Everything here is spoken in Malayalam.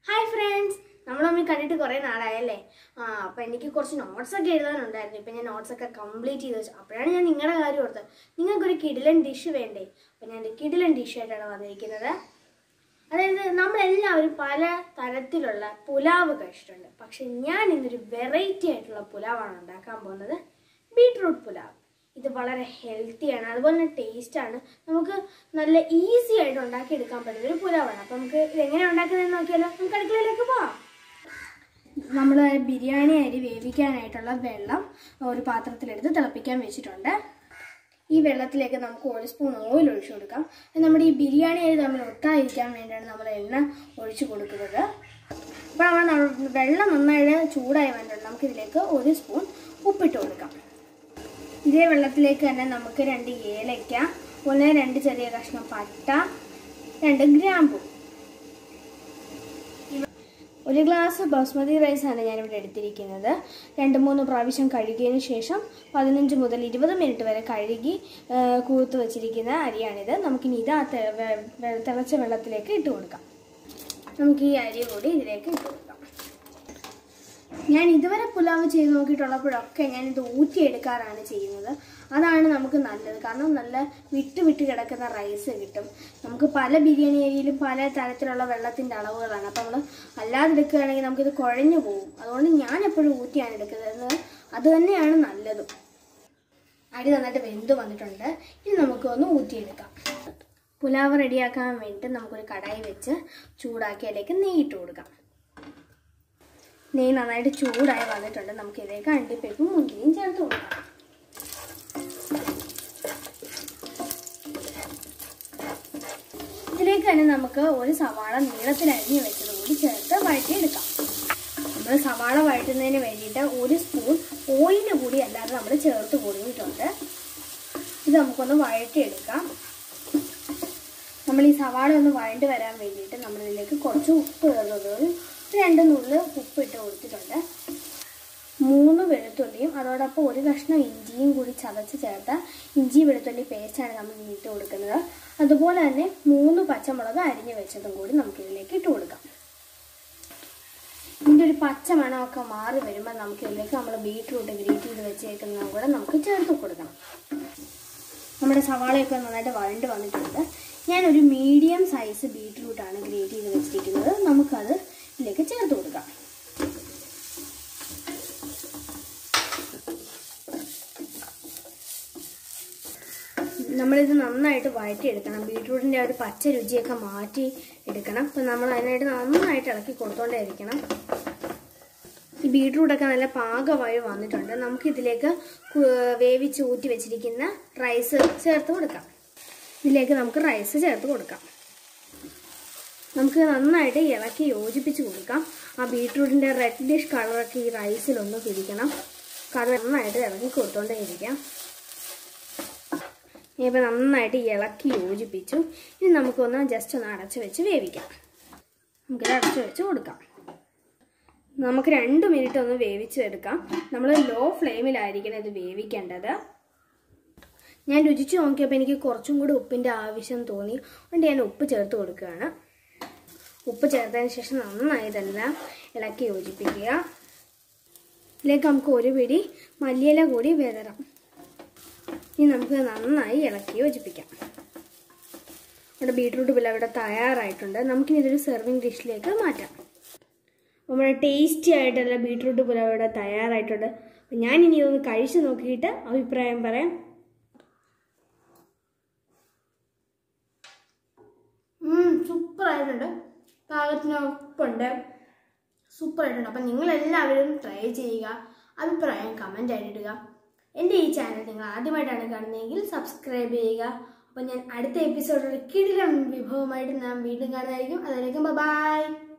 ഹായ് ഫ്രണ്ട്സ് നമ്മൾ തമ്മിൽ കണ്ടിട്ട് കുറേ നാളായല്ലേ ആ അപ്പോൾ എനിക്ക് കുറച്ച് നോട്ട്സ് ഒക്കെ എഴുതാനുണ്ടായിരുന്നു ഇപ്പം ഞാൻ നോട്ട്സ് ഒക്കെ കംപ്ലീറ്റ് ചെയ്ത് വെച്ചു അപ്പോഴാണ് ഞാൻ നിങ്ങളുടെ കാര്യം ഓർത്തത് നിങ്ങൾക്കൊരു കിടിലൻ ഡിഷ് വേണ്ടേ അപ്പം ഞാൻ ഒരു കിടിലൻ ഡിഷായിട്ടാണ് വന്നിരിക്കുന്നത് അതായത് നമ്മളെല്ലാവരും പല തരത്തിലുള്ള പുലാവ് കഴിച്ചിട്ടുണ്ട് പക്ഷെ ഞാൻ ഇന്നൊരു വെറൈറ്റി ആയിട്ടുള്ള പുലാവാണ് ഉണ്ടാക്കാൻ പോകുന്നത് ബീട്രൂട്ട് പുലാവ് ഇത് വളരെ ഹെൽത്തിയാണ് അതുപോലെ തന്നെ ടേസ്റ്റാണ് നമുക്ക് നല്ല ഈസി ആയിട്ട് ഉണ്ടാക്കിയെടുക്കാൻ പറ്റുന്ന ഒരു പുലാവാണ് അപ്പം നമുക്ക് ഇതെങ്ങനെ ഉണ്ടാക്കുന്നതെന്ന് നോക്കിയാലോ നമുക്ക് അടുക്കളയിലേക്ക് പോവാം നമ്മൾ ബിരിയാണി അരി വേവിക്കാനായിട്ടുള്ള വെള്ളം ഒരു പാത്രത്തിലെടുത്ത് തിളപ്പിക്കാൻ വെച്ചിട്ടുണ്ട് ഈ വെള്ളത്തിലേക്ക് നമുക്ക് ഒരു സ്പൂൺ ഓയിൽ ഒഴിച്ചു കൊടുക്കാം അത് നമ്മുടെ ഈ ബിരിയാണി അരി തമ്മിൽ ഒട്ടാതിരിക്കാൻ വേണ്ടിയാണ് നമ്മൾ എണ്ണ ഒഴിച്ചു കൊടുക്കുന്നത് അപ്പോൾ നമ്മൾ ന- വെള്ളം നന്നായിട്ട് ചൂടായി വന്നിട്ടുണ്ട് നമുക്കിതിലേക്ക് ഒരു സ്പൂൺ ഉപ്പിട്ട് കൊടുക്കാം ഇതേ വെള്ളത്തിലേക്ക് തന്നെ നമുക്ക് രണ്ട് ഏലയ്ക്ക ഒന്ന് രണ്ട് ചെറിയ കഷ്ണം പട്ട രണ്ട് ഗ്രാമ്പു ഒരു ഗ്ലാസ് ബസ്മതി റൈസാണ് ഞാനിവിടെ എടുത്തിരിക്കുന്നത് രണ്ട് മൂന്ന് പ്രാവശ്യം കഴുകിയതിന് ശേഷം പതിനഞ്ച് മുതൽ ഇരുപത് മിനിറ്റ് വരെ കഴുകി ആ, കൂർത്ത് വെച്ചിരിക്കുന്ന അരിയാണിത് നമുക്കിനി ഇത് ആ തെ- വെ- വെ- തിളച്ച വെള്ളത്തിലേക്ക് ഇട്ട് കൊടുക്കാം നമുക്ക് ഈ അരി കൂടി ഇതിലേക്ക് ഇട്ട് കൊടുക്കാം ഞാൻ ഇതുവരെ പുലാവ് ചെയ്ത് നോക്കിയിട്ടുള്ളപ്പോഴൊക്കെ ഞാൻ ഇത് ഊറ്റിയെടുക്കാറാണ് ചെയ്യുന്നത് അതാണ് നമുക്ക് നല്ലത് കാരണം നല്ല വിട്ട് വിട്ട് കിടക്കുന്ന റൈസ് കിട്ടും നമുക്ക് പല ബിരിയാണി അരിയിലും പല തരത്തിലുള്ള വെള്ളത്തിൻ്റെ അളവുകളാണ് അപ്പം നമ്മൾ അല്ലാതെ എടുക്കുകയാണെങ്കിൽ നമുക്കിത് കുഴഞ്ഞു പോകും അതുകൊണ്ട് ഞാൻ എപ്പോഴും ഊറ്റിയാണ് എടുക്കുന്നത് അത് തന്നെയാണ് നല്ലതും അരി നന്നായിട്ട് വെന്ത് വന്നിട്ടുണ്ട് ഇനി നമുക്ക് ഒന്ന് ഊറ്റിയെടുക്കാം പുലാവ് റെഡിയാക്കാൻ വേണ്ടിയിട്ട് നമുക്കൊരു കടായി വെച്ച് ചൂടാക്കി അതിലേക്ക് നെയ്യിട്ട് കൊടുക്കാം നെയ്യ് നന്നായിട്ട് ചൂടായി വന്നിട്ടുണ്ട് നമുക്ക് ഇതിലേക്ക് അണ്ടിപ്പരിപ്പും മുന്തിരിയും ചേർത്ത് കൊടുക്കാം ഇതിലേക്ക് തന്നെ നമുക്ക് ഒരു സവാള നീളത്തിൽ അരിഞ്ഞ് വെച്ചത് കൂടി ചേർത്ത് വഴറ്റിയെടുക്കാം നമ്മൾ സവാള വഴറ്റുന്നതിന് വേണ്ടിയിട്ട് ഒരു സ്പൂൺ ഓയിൽ കൂടി അല്ലാതെ നമ്മൾ ചേർത്ത് കൊടുത്തിട്ടുണ്ട് ഇത് നമുക്കൊന്ന് വഴറ്റിയെടുക്കാം നമ്മൾ ഈ സവാള ഒന്ന് വഴണ്ട് വരാൻ വേണ്ടിയിട്ട് നമ്മൾ ഇതിലേക്ക് കുറച്ച് ഉപ്പ് ഇടുന്നത് ഒരു രണ്ട് നുള്ള് ഉപ്പ് ഇട്ട് കൊടുത്തിട്ടുണ്ട് മൂന്ന് വെളുത്തുള്ളിയും അതോടൊപ്പം ഒരു കഷ്ണം ഇഞ്ചിയും കൂടി ചതച്ച് ചേർത്ത ഇഞ്ചി വെളുത്തുള്ളി പേസ്റ്റാണ് നമ്മൾ ഇനി ഇട്ട് കൊടുക്കുന്നത് അതുപോലെ തന്നെ മൂന്ന് പച്ചമുളക് അരിഞ്ഞു വെച്ചതും കൂടി നമുക്ക് ഇതിലേക്ക് ഇട്ട് കൊടുക്കാം ഇതിൻ്റെ ഒരു പച്ച മണമൊക്കെ മാറി വരുമ്പോൾ നമുക്ക് ഇതിലേക്ക് നമ്മൾ ബീട്രൂട്ട് ഗ്രേറ്റ് ചെയ്ത് വെച്ചേക്കുന്നതും കൂടെ നമുക്ക് ചേർത്ത് കൊടുക്കണം നമ്മുടെ സവാളയൊക്കെ നന്നായിട്ട് വഴണ്ട് വന്നിട്ടുണ്ട് ഞാനൊരു മീഡിയം സൈസ് ബീട്രൂട്ടാണ് ഗ്രേറ്റ് ചെയ്ത് വെച്ചിരിക്കുന്നത് നമുക്കത് ഇതിലേക്ക് ചേർത്ത് കൊടുക്കാം നമ്മളിത് നന്നായിട്ട് വഴറ്റിയെടുക്കണം ബീട്രൂട്ടിൻ്റെ ആ ഒരു പച്ച രുചിയൊക്കെ മാറ്റി എടുക്കണം അപ്പം നമ്മൾ അതിനായിട്ട് നന്നായിട്ട് ഇളക്കി കൊടുത്തോണ്ടേ ഇരിക്കണം ഈ ബീട്രൂട്ടൊക്കെ നല്ല പാകമായി വന്നിട്ടുണ്ട് നമുക്കിതിലേക്ക് കു- വേവിച്ച് ഊറ്റി വെച്ചിരിക്കുന്ന റൈസ് ചേർത്ത് കൊടുക്കാം ഇതിലേക്ക് നമുക്ക് റൈസ് ചേർത്ത് കൊടുക്കാം നമുക്ക് നന്നായിട്ട് ഇളക്കി യോജിപ്പിച്ച് കൊടുക്കാം ആ ബീട്രൂട്ടിൻ്റെ റെഡിഷ് കളറൊക്കെ ഈ റൈസിലൊന്ന് പിടിക്കണം കാരണം നന്നായിട്ട് ഇളക്കി കൊടുത്തോണ്ടേ ഇരിക്കാം ഇപ്പം നന്നായിട്ട് ഇളക്കി യോജിപ്പിച്ചു ഇനി നമുക്കൊന്ന് ജസ്റ്റ് ഒന്ന് അടച്ചു വെച്ച് വേവിക്കാം നമുക്കിത് അടച്ചു വെച്ച് കൊടുക്കാം നമുക്ക് രണ്ട് മിനിറ്റ് ഒന്ന് വേവിച്ചെടുക്കാം നമ്മൾ ലോ ഫ്ലെയിമിലായിരിക്കണം ഇത് വേവിക്കേണ്ടത് ഞാൻ രുചിച്ച് നോക്കിയപ്പോൾ എനിക്ക് കുറച്ചും കൂടി ഉപ്പിൻ്റെ ആവശ്യം തോന്നി അതുകൊണ്ട് ഞാൻ ഉപ്പ് ചേർത്ത് കൊടുക്കുകയാണ് ഉപ്പ് ചേർത്തതിന് ശേഷം നന്നായി ഇതെല്ലാം ഇളക്കി യോജിപ്പിക്കുക ഇതിലേക്ക് നമുക്ക് ഒരു പിടി മല്ലിയില കൂടി വിതറാം ഇനി നമുക്ക് നന്നായി ഇളക്കി യോജിപ്പിക്കാം നമ്മുടെ ബീട്രൂട്ട് പുലാവ് ഇവിടെ തയ്യാറായിട്ടുണ്ട് നമുക്കിനി ഇതൊരു സെർവിങ് ഡിഷിലേക്ക് മാറ്റാം നമ്മുടെ ടേസ്റ്റി ആയിട്ടുള്ള ബീട്രൂട്ട് പുലാവ് ഇവിടെ തയ്യാറായിട്ടുണ്ട് അപ്പം ഞാൻ ഇനി ഇതൊന്ന് കഴിച്ച് നോക്കിയിട്ട് അഭിപ്രായം പറയാം സൂപ്പർ ആയിട്ടുണ്ട് പാകത്തിന് ഉപ്പുണ്ട് സൂപ്പർ ആയിട്ടുണ്ട് അപ്പം നിങ്ങളെല്ലാവരും ട്രൈ ചെയ്യുക അഭിപ്രായം കമൻ്റ് ആയിട്ടിടുക എൻ്റെ ഈ ചാനൽ നിങ്ങൾ ആദ്യമായിട്ടാണ് കാണുന്നതെങ്കിൽ സബ്സ്ക്രൈബ് ചെയ്യുക അപ്പം ഞാൻ അടുത്ത എപ്പിസോഡിൽ കിടിലം വിഭവമായിട്ട് ഞാൻ വീണ്ടും കാണുന്നതായിരിക്കും അതിലേക്കും ബൈ